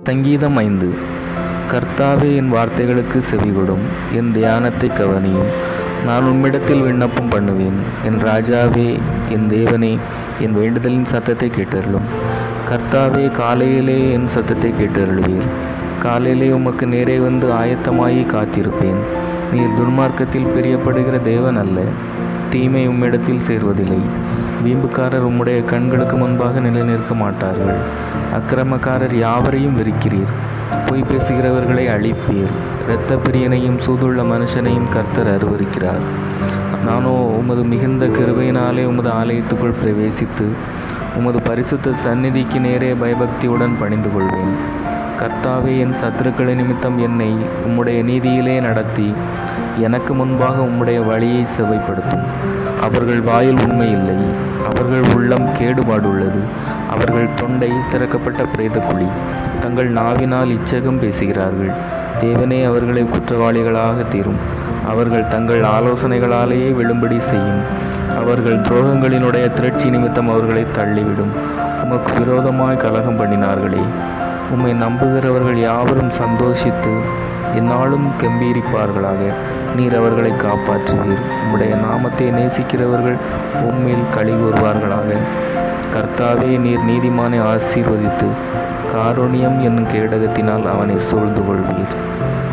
சங்கீதம் ஐந்து கர்த்தாவே என் வார்த்தைகளுக்கு செவிகொடும் என் தியானத்தை கவனியும் நான் உம்மிடத்தில் விண்ணப்பம் பண்ணுவேன் என் ராஜாவே என் தேவனே என் வேண்டுதலின் சத்தத்தை கேட்டருளும் கர்த்தாவே காலையிலே என் சத்தத்தை கேட்டருளுவீர் காலையிலே உமக்கு நேரே வந்து ஆயத்தமாகி காத்திருப்பேன் நீர் துன்மார்க்கத்தில் பிரியப்படுகிற தேவன் அல்ல தீமை உம்மிடத்தில் சேர்வதில்லை வீம்புக்காரர் உம்முடைய கண்களுக்கு முன்பாக நிலைநிற்க மாட்டார்கள் அக்கிரமக்காரர் யாவரையும் வெறுக்கிறீர் பொய் பேசுகிறவர்களை அழிப்பீர் இரத்த பிரியனையும் சூதுள்ள மனுஷனையும் கர்த்தர் அருவருக்கிறார் நானோ உமது மிகுந்த கிருபையினாலே உமது ஆலயத்துக்குள் பிரவேசித்து உமது பரிசுத்த சந்நிதிக்கு நேரே பயபக்தியுடன் பணிந்து கொள்வேன் கர்த்தாவே என் சத்துருக்களை நிமித்தம் என்னை உம்முடைய நீதியிலே நடத்தி எனக்கு முன்பாக உம்முடைய வழியை செவைப்படுத்தும் அவர்கள் வாயில் உண்மை இல்லை அவர்கள் உள்ளம் கேடுபாடுள்ளது அவர்கள் தொண்டை திறக்கப்பட்ட பிரேதக்குழி தங்கள் நாவினால் இச்சகம் பேசுகிறார்கள் தேவனே அவர்களை குற்றவாளிகளாக தீரும் அவர்கள் தங்கள் ஆலோசனைகளாலேயே விழும்படி செய்யும் அவர்கள் துரோகங்களினுடைய திரட்சி நிமித்தம் அவர்களை தள்ளிவிடும் உமக்கு விரோதமாய் கலகம் பண்ணினார்களே உம்மை நம்புகிறவர்கள் யாவரும் சந்தோஷித்து எந்நாளும் கம்பீரிப்பார்களாக நீர் அவர்களை காப்பாற்றுவீர் உம்முடைய நாமத்தை நேசிக்கிறவர்கள் உம்மில் களி கூறுவார்களாக கர்த்தாவே நீர் நீதிமானை ஆசீர்வதித்து காருண்யம் என்னும் கேடகத்தினால் அவனை சூழ்ந்து கொள்வீர்